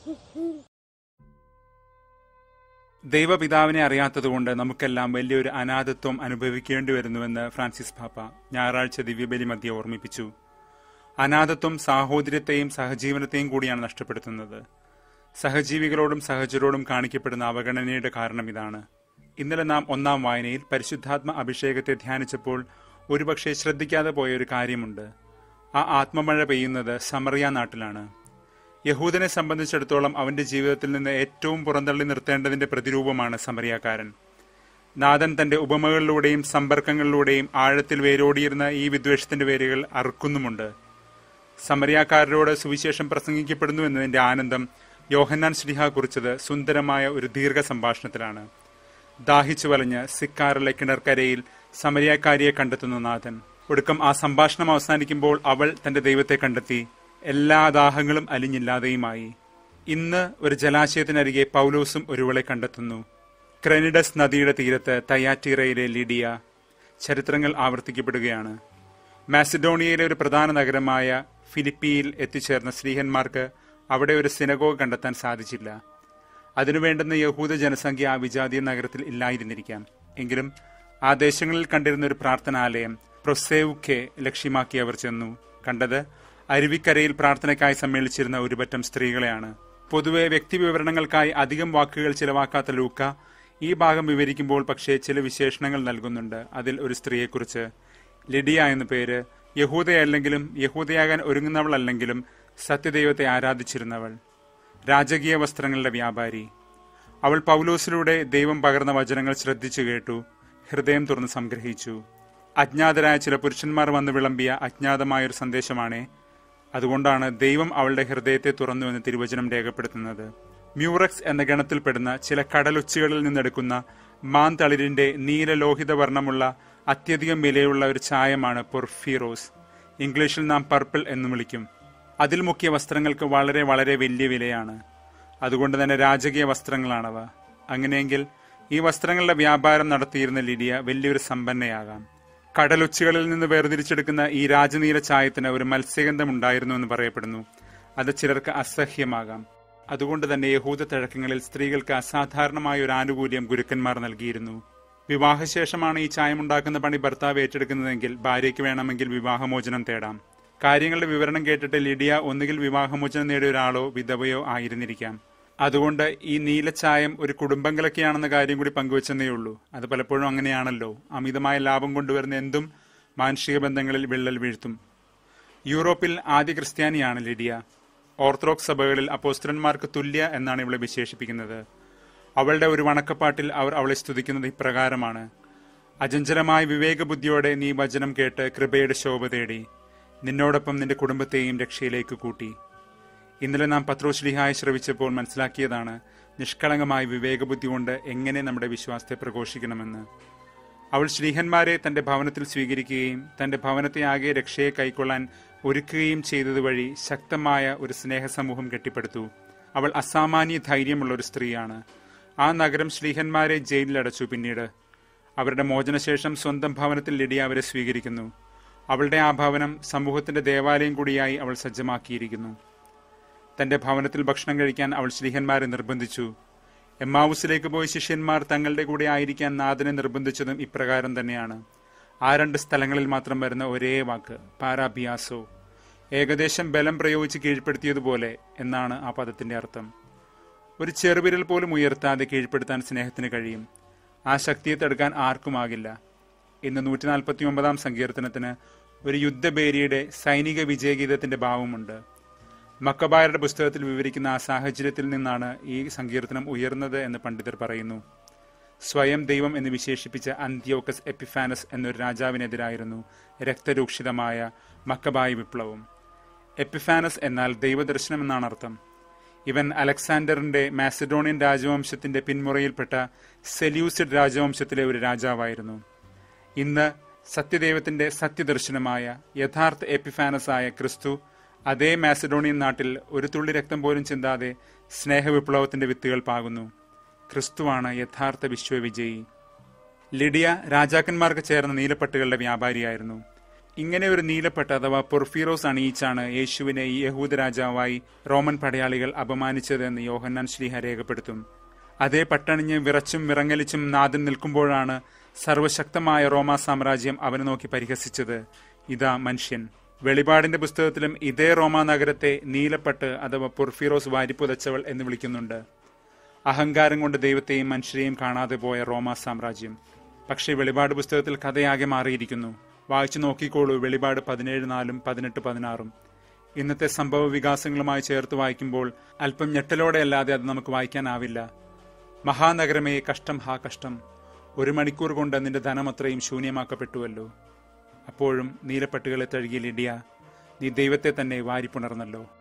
ദൈവപിതാവിനെ അറിയാത്തതുകൊണ്ട് നമുക്കെല്ലാം വലിയൊരു അനാഥത്വം അനുഭവിക്കേണ്ടി വരുന്നുവെന്ന് ഫ്രാൻസിസ് പാപ്പ ഞായറാഴ്ച ദിവ്യബലി മധ്യ ഓർമ്മിപ്പിച്ചു അനാഥത്വം സാഹോദര്യത്തെയും സഹജീവനത്തെയും കൂടിയാണ് നഷ്ടപ്പെടുത്തുന്നത് സഹജീവികളോടും സഹചരോടും കാണിക്കപ്പെടുന്ന അവഗണനയുടെ കാരണം ഇതാണ് ഇന്നലെ നാം ഒന്നാം വായനയിൽ പരിശുദ്ധാത്മ അഭിഷേകത്തെ ധ്യാനിച്ചപ്പോൾ ഒരുപക്ഷെ ശ്രദ്ധിക്കാതെ പോയ ഒരു കാര്യമുണ്ട് ആ ആത്മമഴ പെയ്യുന്നത് സമറിയ നാട്ടിലാണ് യഹൂദനെ സംബന്ധിച്ചിടത്തോളം അവന്റെ ജീവിതത്തിൽ നിന്ന് ഏറ്റവും പുറന്തള്ളി നിർത്തേണ്ടതിന്റെ പ്രതിരൂപമാണ് സമറിയാക്കാരൻ നാഥൻ തന്റെ ഉപമകളിലൂടെയും സമ്പർക്കങ്ങളിലൂടെയും ആഴത്തിൽ വേരോടിയിരുന്ന ഈ വിദ്വേഷത്തിന്റെ വേരുകൾ അറുക്കുന്നുമുണ്ട് സമരിയാക്കാരരോട് സുവിശേഷം പ്രസംഗിക്കപ്പെടുന്നു എന്നതിന്റെ ആനന്ദം യോഹന്നാൻ ശ്രീഹ കുറിച്ചത് സുന്ദരമായ ഒരു ദീർഘ സംഭാഷണത്തിലാണ് ദാഹിച്ചു വലഞ്ഞ് സിക്കാറിലെ കിണർക്കരയിൽ സമരിയാക്കാരിയെ കണ്ടെത്തുന്ന നാഥൻ ഒടുക്കം ആ സംഭാഷണം അവസാനിക്കുമ്പോൾ അവൾ തന്റെ ദൈവത്തെ കണ്ടെത്തി എല്ലാ ദാഹങ്ങളും അലിഞ്ഞില്ലാതെയുമായി ഇന്ന് ഒരു ജലാശയത്തിനരികെ പൗലോസും ഒരുവളെ കണ്ടെത്തുന്നു ക്രെനിഡസ് നദിയുടെ തീരത്ത് തയ്യാറ്റീറയിലെ ലിഡിയ ചരിത്രങ്ങൾ ആവർത്തിക്കപ്പെടുകയാണ് മാസിഡോണിയയിലെ ഒരു പ്രധാന നഗരമായ ഫിലിപ്പിയിൽ എത്തിച്ചേർന്ന സ്ത്രീഹന്മാർക്ക് അവിടെ ഒരു സിനഗോഗ് കണ്ടെത്താൻ സാധിച്ചില്ല അതിനുവേണ്ടുന്ന യഹൂദ ജനസംഖ്യ ആ വിജാതീയ നഗരത്തിൽ ഇല്ലായിരുന്നിരിക്കാം എങ്കിലും ആ ദേശങ്ങളിൽ കണ്ടിരുന്ന ഒരു പ്രാർത്ഥനാലയം പ്രൊസേവുക്കെ ലക്ഷ്യമാക്കി അവർ ചെന്നു കണ്ടത് അരുവിക്കരയിൽ പ്രാർത്ഥനയ്ക്കായി സമ്മേളിച്ചിരുന്ന ഒരുപറ്റം സ്ത്രീകളെയാണ് പൊതുവെ വ്യക്തിവിവരണങ്ങൾക്കായി അധികം വാക്കുകൾ ചിലവാക്കാത്ത ലൂക്ക ഈ ഭാഗം വിവരിക്കുമ്പോൾ പക്ഷേ ചില വിശേഷണങ്ങൾ നൽകുന്നുണ്ട് അതിൽ ഒരു സ്ത്രീയെക്കുറിച്ച് ലിഡിയ എന്ന പേര് യഹൂദയല്ലെങ്കിലും യഹൂദയാകാൻ ഒരുങ്ങുന്നവളല്ലെങ്കിലും സത്യദൈവത്തെ ആരാധിച്ചിരുന്നവൾ രാജകീയ വസ്ത്രങ്ങളുടെ വ്യാപാരി അവൾ പൗലോസിലൂടെ ദൈവം പകർന്ന വചനങ്ങൾ ശ്രദ്ധിച്ചു കേട്ടു ഹൃദയം തുറന്ന് സംഗ്രഹിച്ചു അജ്ഞാതരായ ചില പുരുഷന്മാർ വന്ന് വിളമ്പിയ അജ്ഞാതമായ ഒരു സന്ദേശമാണേ അതുകൊണ്ടാണ് ദൈവം അവളുടെ ഹൃദയത്തെ തുറന്നു എന്ന് തിരുവചനം രേഖപ്പെടുത്തുന്നത് മ്യൂറക്സ് എന്ന ഗണത്തിൽപ്പെടുന്ന ചില കടലൊച്ചുകളിൽ നിന്നെടുക്കുന്ന മാന്തളിരിന്റെ നീലലോഹിത വർണ്ണമുള്ള അത്യധികം വിലയുള്ള ഒരു ചായമാണ് പൊർഫീറോസ് ഇംഗ്ലീഷിൽ നാം പർപ്പിൾ എന്ന് വിളിക്കും അതിൽ മുക്കിയ വസ്ത്രങ്ങൾക്ക് വളരെ വളരെ വലിയ വിലയാണ് അതുകൊണ്ട് തന്നെ രാജകീയ വസ്ത്രങ്ങളാണവ അങ്ങനെയെങ്കിൽ ഈ വസ്ത്രങ്ങളുടെ വ്യാപാരം നടത്തിയിരുന്ന ലിഡിയ വലിയൊരു സമ്പന്നയാകാം കടലൊച്ചുകളിൽ നിന്ന് വേർതിരിച്ചെടുക്കുന്ന ഈ രാജനീല ചായത്തിന് ഒരു മത്സ്യഗന്ധം ഉണ്ടായിരുന്നു എന്ന് പറയപ്പെടുന്നു അത് ചിലർക്ക് അസഹ്യമാകാം അതുകൊണ്ട് തന്നെ യഹൂദ തഴക്കങ്ങളിൽ സ്ത്രീകൾക്ക് അസാധാരണമായ ഒരു ആനുകൂല്യം ഗുരുക്കന്മാർ നൽകിയിരുന്നു വിവാഹശേഷമാണ് ഈ ചായമുണ്ടാക്കുന്ന പണി ഭർത്താവ് ഏറ്റെടുക്കുന്നതെങ്കിൽ ഭാര്യയ്ക്ക് വേണമെങ്കിൽ വിവാഹമോചനം തേടാം കാര്യങ്ങളുടെ വിവരണം കേട്ടിട്ട് ലിഡിയ ഒന്നുകിൽ വിവാഹമോചനം നേടിയ ഒരാളോ വിധവയോ ആയിരുന്നിരിക്കാം അതുകൊണ്ട് ഈ നീലച്ചായം ഒരു കുടുംബങ്ങളൊക്കെയാണെന്ന കാര്യം കൂടി പങ്കുവച്ചെന്നേ ഉള്ളൂ അത് പലപ്പോഴും അങ്ങനെയാണല്ലോ അമിതമായ ലാഭം കൊണ്ടുവരുന്ന എന്തും മാനുഷിക ബന്ധങ്ങളിൽ വിള്ളൽ വീഴ്ത്തും യൂറോപ്പിൽ ആദ്യ ക്രിസ്ത്യാനിയാണ് ലിഡിയ ഓർത്തഡോക്സ് സഭകളിൽ അപ്പോസ്തലന്മാർക്ക് തുല്യ എന്നാണ് ഇവളെ വിശേഷിപ്പിക്കുന്നത് അവളുടെ ഒരു വണക്കപ്പാട്ടിൽ അവർ അവളെ സ്തുതിക്കുന്നത് ഇപ്രകാരമാണ് അചഞ്ചലമായ വിവേകബുദ്ധിയോടെ നീ വചനം കേട്ട് കൃപയുടെ ശോഭ തേടി നിന്നോടൊപ്പം നിന്റെ കുടുംബത്തെയും രക്ഷയിലേക്ക് കൂട്ടി ഇന്നലെ നാം പത്രോശ്ലിഹായി ശ്രവിച്ചപ്പോൾ മനസ്സിലാക്കിയതാണ് നിഷ്കളങ്കമായ വിവേകബുദ്ധി കൊണ്ട് എങ്ങനെ നമ്മുടെ വിശ്വാസത്തെ പ്രഘോഷിക്കണമെന്ന് അവൾ ശ്രീഹന്മാരെ തന്റെ ഭവനത്തിൽ സ്വീകരിക്കുകയും തന്റെ ഭവനത്തെ ആകെ രക്ഷയെ കൈക്കൊള്ളാൻ ഒരുക്കുകയും ചെയ്തതുവഴി ശക്തമായ ഒരു സ്നേഹസമൂഹം കെട്ടിപ്പടുത്തു അവൾ അസാമാന്യ ധൈര്യമുള്ള ഒരു സ്ത്രീയാണ് ആ നഗരം ശ്രീഹന്മാരെ ജയിലിലടച്ചു പിന്നീട് അവരുടെ മോചനശേഷം സ്വന്തം ഭവനത്തിൽ ലിഡിയ അവരെ സ്വീകരിക്കുന്നു അവളുടെ ആ ഭവനം സമൂഹത്തിന്റെ ദേവാലയം കൂടിയായി അവൾ സജ്ജമാക്കിയിരിക്കുന്നു തന്റെ ഭവനത്തിൽ ഭക്ഷണം കഴിക്കാൻ അവൾ ശ്രീഹന്മാരെ നിർബന്ധിച്ചു എമ്മാവുസിലേക്ക് പോയി ശിഷ്യന്മാർ തങ്ങളുടെ കൂടെ ആയിരിക്കാൻ നാഥനെ നിർബന്ധിച്ചതും ഇപ്രകാരം തന്നെയാണ് ആ രണ്ട് സ്ഥലങ്ങളിൽ മാത്രം വരുന്ന ഒരേ വാക്ക് പാരാബിയാസോ ഏകദേശം ബലം പ്രയോഗിച്ച് കീഴ്പ്പെടുത്തിയതുപോലെ എന്നാണ് ആ പദത്തിന്റെ അർത്ഥം ഒരു ചെറുവിരൽ പോലും ഉയർത്താതെ കീഴ്പ്പെടുത്താൻ സ്നേഹത്തിന് കഴിയും ആ ശക്തിയെ തടുക്കാൻ ആർക്കുമാകില്ല ഇന്ന് നൂറ്റി നാൽപ്പത്തി ഒമ്പതാം സങ്കീർത്തനത്തിന് ഒരു യുദ്ധബേരിയുടെ സൈനിക വിജയഗീതത്തിന്റെ ഭാവമുണ്ട് മക്കബായരുടെ പുസ്തകത്തിൽ വിവരിക്കുന്ന ആ സാഹചര്യത്തിൽ നിന്നാണ് ഈ സങ്കീർത്തനം ഉയർന്നത് എന്ന് പണ്ഡിതർ പറയുന്നു സ്വയം ദൈവം എന്ന് വിശേഷിപ്പിച്ച അന്ത്യോക്കസ് എപ്പിഫാനസ് എന്നൊരു രാജാവിനെതിരായിരുന്നു രക്തരൂക്ഷിതമായ മക്കബായി വിപ്ലവം എപ്പിഫാനസ് എന്നാൽ ദൈവദർശനം എന്നാണ് അർത്ഥം ഇവൻ അലക്സാണ്ടറിന്റെ മാസിഡോണിയൻ രാജവംശത്തിന്റെ പിന്മുറയിൽപ്പെട്ട സെല്യൂസിഡ് രാജവംശത്തിലെ ഒരു രാജാവായിരുന്നു ഇന്ന് സത്യദൈവത്തിന്റെ സത്യദർശനമായ യഥാർത്ഥ എപ്പിഫാനസായ ക്രിസ്തു അതേ മാസിഡോണിയൻ നാട്ടിൽ ഒരു തുള്ളി രക്തം പോലും ചിന്താതെ സ്നേഹവിപ്ലവത്തിന്റെ വിത്തുകൾ പാകുന്നു ക്രിസ്തുവാണ് യഥാർത്ഥ വിശ്വവിജയി ലിഡിയ രാജാക്കന്മാർക്ക് ചേർന്ന നീലപ്പട്ടുകളുടെ വ്യാപാരിയായിരുന്നു ഇങ്ങനെ ഒരു നീലപ്പെട്ട് അഥവാ പൊർഫീറോസ് അണിയിച്ചാണ് യേശുവിനെ ഈ യഹൂദ രാജാവായി റോമൻ പടയാളികൾ അപമാനിച്ചതെന്ന് യോഹന്നാൻ ശ്ലീഹ രേഖപ്പെടുത്തും അതേ പട്ടണിഞ്ഞ് വിറച്ചും വിറങ്ങലിച്ചും നാഥൻ നിൽക്കുമ്പോഴാണ് സർവശക്തമായ റോമാ സാമ്രാജ്യം അവനെ നോക്കി പരിഹസിച്ചത് ഇതാ മനുഷ്യൻ വെളിപാടിന്റെ പുസ്തകത്തിലും ഇതേ റോമാ നഗരത്തെ നീലപ്പെട്ട് അഥവാ പൊർഫീറോസ് വാരിപ്പുതച്ചവൾ എന്ന് വിളിക്കുന്നുണ്ട് അഹങ്കാരം കൊണ്ട് ദൈവത്തെയും മനുഷ്യരെയും കാണാതെ പോയ റോമാ സാമ്രാജ്യം പക്ഷേ വെളിപാട് പുസ്തകത്തിൽ കഥയാകെ മാറിയിരിക്കുന്നു വായിച്ചു നോക്കിക്കോളൂ വെളിപാട് പതിനേഴ് നാലും പതിനെട്ട് പതിനാറും ഇന്നത്തെ സംഭവ വികാസങ്ങളുമായി ചേർത്ത് വായിക്കുമ്പോൾ അല്പം ഞെട്ടലോടെ അല്ലാതെ അത് നമുക്ക് വായിക്കാനാവില്ല മഹാനഗരമേ കഷ്ടം ഹാ കഷ്ടം ഒരു മണിക്കൂർ കൊണ്ട് നിന്റെ ധനമത്രയും ശൂന്യമാക്കപ്പെട്ടുവല്ലോ അപ്പോഴും നീലപ്പെട്ടുകളെ തഴുകിയ ലിഡിയ നീ ദൈവത്തെ തന്നെ വാരിപ്പുണർന്നല്ലോ